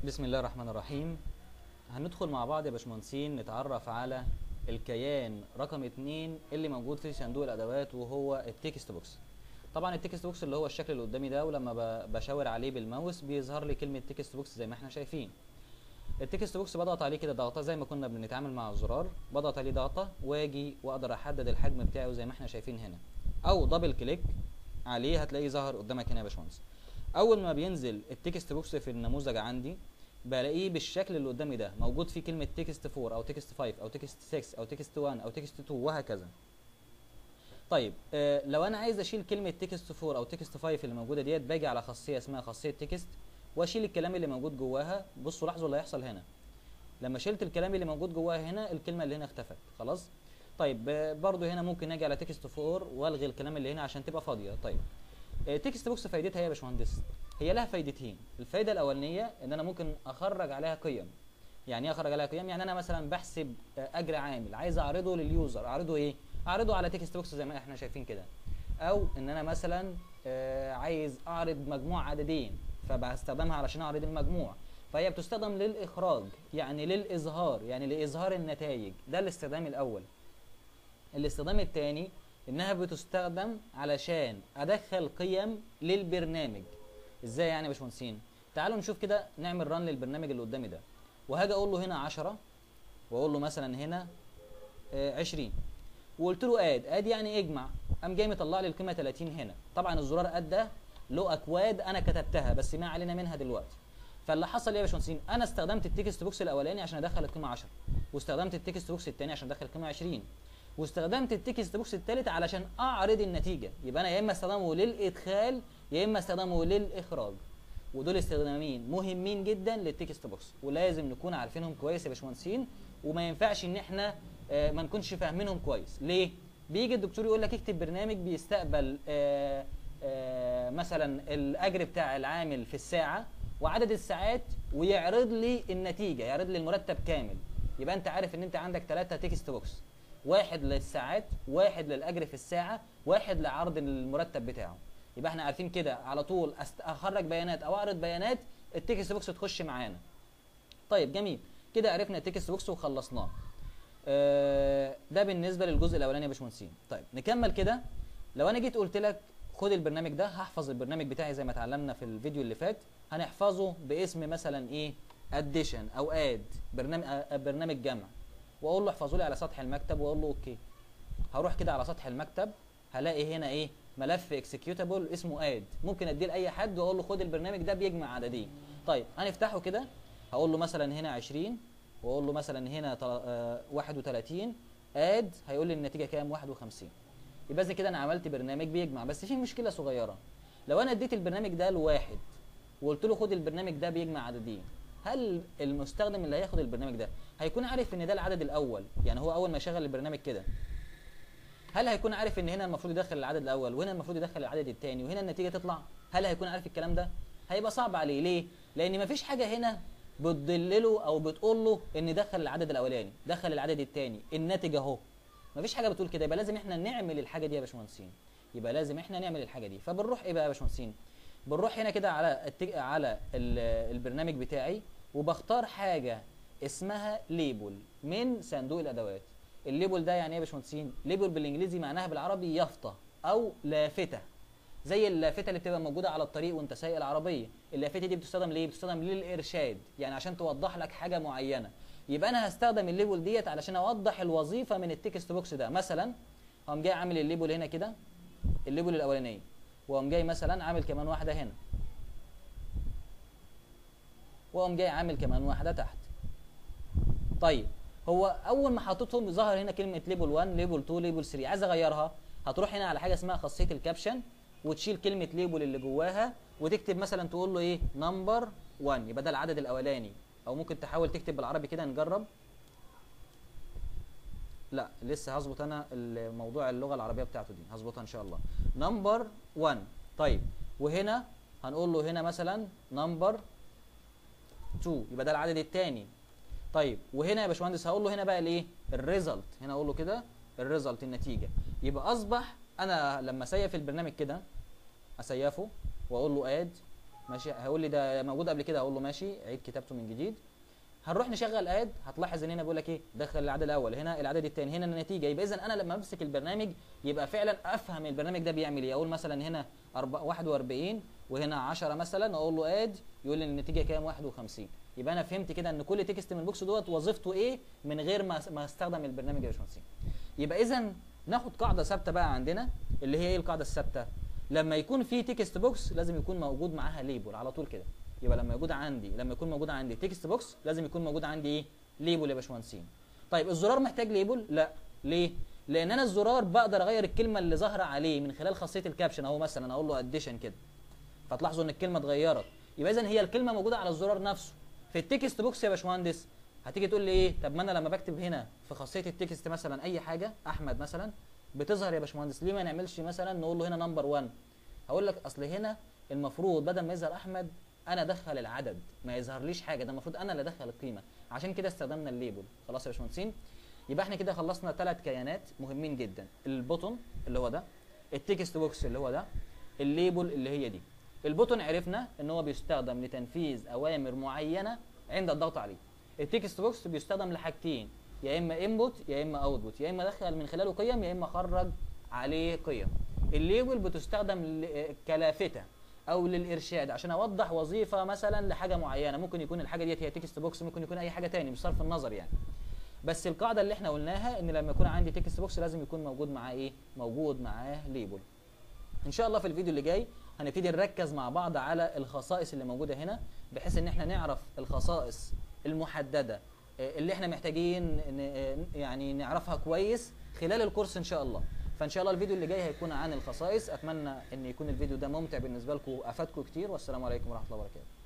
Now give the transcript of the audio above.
بسم الله الرحمن الرحيم هندخل مع بعض يا باشمهندسين نتعرف على الكيان رقم اتنين اللي موجود في صندوق الادوات وهو التكست بوكس طبعا التكست بوكس اللي هو الشكل اللي قدامي ده ولما ب- بشاور عليه بالماوس بيظهر لي كلمه تكست بوكس زي ما احنا شايفين التكست بوكس بضغط عليه كده ضغطه زي ما كنا بنتعامل مع الزرار بضغط عليه ضغطه واجي واقدر احدد الحجم بتاعه زي ما احنا شايفين هنا او دبل كليك عليه هتلاقيه ظهر قدامك هنا يا باشمهندس اول ما بينزل التكست بوكس في النموذج عندي بلاقيه بالشكل اللي قدامي ده موجود فيه كلمه تكست 4 او تكست 5 او تكست 6 او تكست 1 او تكست 2 وهكذا طيب آه لو انا عايز اشيل كلمه تكست 4 او تكست 5 اللي موجوده ديت باجي على خاصيه اسمها خاصيه تكست واشيل الكلام اللي موجود جواها بصوا لاحظوا اللي هيحصل هنا لما شلت الكلام اللي موجود جواها هنا الكلمه اللي هنا اختفت خلاص طيب آه، برضو هنا ممكن اجي على تكست 4 والغي الكلام اللي هنا عشان تبقى فاضيه طيب آه، تكست بوكس فايدتها ايه يا باشمهندس هي لها فايدتين الفايده الاولانيه ان انا ممكن اخرج عليها قيم يعني ايه اخرج عليها قيم يعني انا مثلا بحسب آه، اجر عامل عايز اعرضه لليوزر اعرضه ايه اعرضه على تكست بوكس زي ما احنا شايفين كده او ان انا مثلا آه، عايز اعرض مجموع عددين فبستخدمها علشان اعرض المجموع فهي بتستخدم للاخراج يعني للاظهار يعني لاظهار النتائج ده الاستخدام الاول الاستخدام الثاني انها بتستخدم علشان ادخل قيم للبرنامج ازاي يعني يا باشمهندسين تعالوا نشوف كده نعمل ران للبرنامج اللي قدامي ده وهاجي اقول له هنا 10 واقول له مثلا هنا آه، 20 وقلت له اد اد يعني اجمع قام جاي مطلع لي القيمه 30 هنا طبعا الزرار اد ده له اكواد انا كتبتها بس ما علينا منها دلوقتي فاللي حصل ايه يا باشمهندسين انا استخدمت التكست بوكس الاولاني عشان ادخل القيمه 10 واستخدمت التكست بوكس الثاني عشان ادخل القيمه 20 واستخدمت التكست بوكس الثالث علشان اعرض النتيجه يبقى انا يا اما استخدمه للادخال يا اما استخدمه للاخراج ودول استخدامين مهمين جدا للتكست بوكس ولازم نكون عارفينهم كويس يا باشمهندسين وما ينفعش ان احنا آه، ما نكونش فاهمينهم كويس ليه بيجي الدكتور يقول لك اكتب برنامج بيستقبل آه، آه، مثلا الاجر بتاع العامل في الساعه وعدد الساعات ويعرض لي النتيجه يعرض لي المرتب كامل يبقى انت عارف ان انت عندك ثلاثه تكست بوكس واحد للساعات واحد للاجر في الساعه واحد لعرض المرتب بتاعه يبقى احنا عارفين كده على طول أست- اخرج بيانات او اعرض بيانات التكست بوكس تخش معانا طيب جميل كده عرفنا التكست بوكس وخلصناه آه، ده بالنسبه للجزء الاولاني يا باشمهندسين طيب نكمل كده لو انا جيت قلت لك خد البرنامج ده هحفظ البرنامج بتاعي زي ما اتعلمنا في الفيديو اللي فات هنحفظه باسم مثلا ايه اديشن او اد برنامج آه، برنامج جمع واقول له احفظه لي على سطح المكتب واقول له اوكي هروح كده على سطح المكتب هلاقي هنا ايه ملف اكسكيوتابل اسمه اد ممكن اديه لاي حد واقول له خد البرنامج ده بيجمع عددين طيب هنفتحه كده هقول له مثلا هنا 20 واقول له مثلا هنا تل- آه، 31 اد هيقول لي النتيجه كام 51 يبقى زي كده انا عملت برنامج بيجمع بس في مشكله صغيره لو انا اديت البرنامج ده لواحد وقلت له خد البرنامج ده بيجمع عددين هل المستخدم اللي هياخد البرنامج ده هيكون عارف ان ده العدد الاول يعني هو اول ما يشغل البرنامج كده هل هيكون عارف ان هنا المفروض يدخل العدد الاول وهنا المفروض يدخل العدد الثاني وهنا النتيجه تطلع هل هيكون عارف الكلام ده هيبقى صعب عليه ليه لان مفيش حاجه هنا بتدلله او بتقول له ان دخل العدد الاولاني دخل العدد الثاني الناتج اهو مفيش حاجه بتقول كده يبقى لازم احنا نعمل الحاجه دي يا باشمهندسين يبقى لازم احنا نعمل الحاجه دي فبنروح ايه بقى يا باشمهندسين بنروح هنا كده على التج... على ال- البرنامج بتاعي وبختار حاجه اسمها ليبل من صندوق الادوات الليبل ده يعني ايه يا باشمهندسين ليبل بالانجليزي معناها بالعربي يافطه او لافته زي اللافته اللي بتبقى موجوده على الطريق وانت سايق العربيه اللافته دي بتستخدم ليه بتستخدم للارشاد يعني عشان توضح لك حاجه معينه يبقى انا هستخدم الليبل ديت علشان اوضح الوظيفه من التكست بوكس ده مثلا هقوم جاي عامل الليبل هنا كده الليبل الاولانيه واقوم جاي مثلا عامل كمان واحده هنا واقوم جاي عامل كمان واحده تحت طيب هو اول ما حطيتهم ظهر هنا كلمه ليبل 1 ليبل 2 ليبل 3 عايز اغيرها هتروح هنا على حاجه اسمها خاصيه الكابشن وتشيل كلمه ليبل اللي جواها وتكتب مثلا تقول له ايه نمبر 1 يبقى ده العدد الاولاني او ممكن تحاول تكتب بالعربي كده نجرب لا لسه هظبط انا الموضوع اللغه العربيه بتاعته دي هظبطها ان شاء الله نمبر 1 طيب وهنا هنقول له هنا مثلا نمبر 2 يبقى ده العدد الثاني طيب وهنا يا باشمهندس هقول له هنا بقى الايه الريزلت هنا اقول له كده الريزلت النتيجه يبقى اصبح انا لما اسيف البرنامج كده اسيفه واقول له اد ماشي هيقول لي ده موجود قبل كده هقول له ماشي عيد كتابته من جديد هنروح نشغل اد هتلاحظ ان هنا بيقول لك ايه دخل العدد الاول هنا العدد الثاني هنا النتيجه يبقى اذا انا لما امسك البرنامج يبقى فعلا افهم البرنامج ده بيعمل ايه اقول مثلا هنا 41 وهنا 10 مثلا اقول له اد يقول لي النتيجه كام 51 يبقى انا فهمت كده ان كل تكست من البوكس دوت وظيفته ايه من غير ما ما استخدم البرنامج يا باشمهندسين يبقى اذا ناخد قاعده ثابته بقى عندنا اللي هي ايه القاعده الثابته لما يكون في تكست بوكس لازم يكون موجود معاها ليبل على طول كده يبقى لما يكون عندي لما يكون موجود عندي تكست بوكس لازم يكون موجود عندي ايه ليبل يا باشمهندسين طيب الزرار محتاج ليبل لا ليه لان انا الزرار بقدر اغير الكلمه اللي ظاهره عليه من خلال خاصيه الكابشن اهو مثلا اقول له اديشن كده فتلاحظوا ان الكلمه اتغيرت يبقى اذا هي الكلمه موجوده على الزرار نفسه في التكست بوكس يا باشمهندس هتيجي تقول لي ايه طب ما انا لما بكتب هنا في خاصيه التكست مثلا اي حاجه احمد مثلا بتظهر يا باشمهندس ليه ما نعملش مثلا نقول له هنا نمبر 1 هقول لك اصل هنا المفروض بدل ما يظهر احمد انا ادخل العدد ما يظهرليش حاجه ده المفروض انا اللي ادخل القيمه عشان كده استخدمنا الليبل خلاص يا باشمهندسين يبقى احنا كده خلصنا ثلاث كيانات مهمين جدا البوتون اللي هو ده التكست بوكس اللي هو ده الليبل اللي هي دي البوتون عرفنا ان هو بيستخدم لتنفيذ اوامر معينه عند الضغط عليه التكست بوكس بيستخدم لحاجتين يا اما انبوت يا اما اوتبوت يا اما ادخل من خلاله قيم يا اما اخرج عليه قيم الليبل بتستخدم كلافته او للارشاد عشان اوضح وظيفه مثلا لحاجه معينه ممكن يكون الحاجه ديت هي تكست بوكس ممكن يكون اي حاجه تاني بصرف النظر يعني بس القاعده اللي احنا قلناها ان لما يكون عندي تكست بوكس لازم يكون موجود معاه ايه موجود معاه ليبل ان شاء الله في الفيديو اللي جاي هنبتدي نركز مع بعض على الخصائص اللي موجوده هنا بحيث ان احنا نعرف الخصائص المحدده اللي احنا محتاجين يعني نعرفها كويس خلال الكورس ان شاء الله فان شاء الله الفيديو اللي جاي هيكون عن الخصائص اتمنى ان يكون الفيديو ده ممتع بالنسبه لكم افادكم كتير والسلام عليكم ورحمه الله وبركاته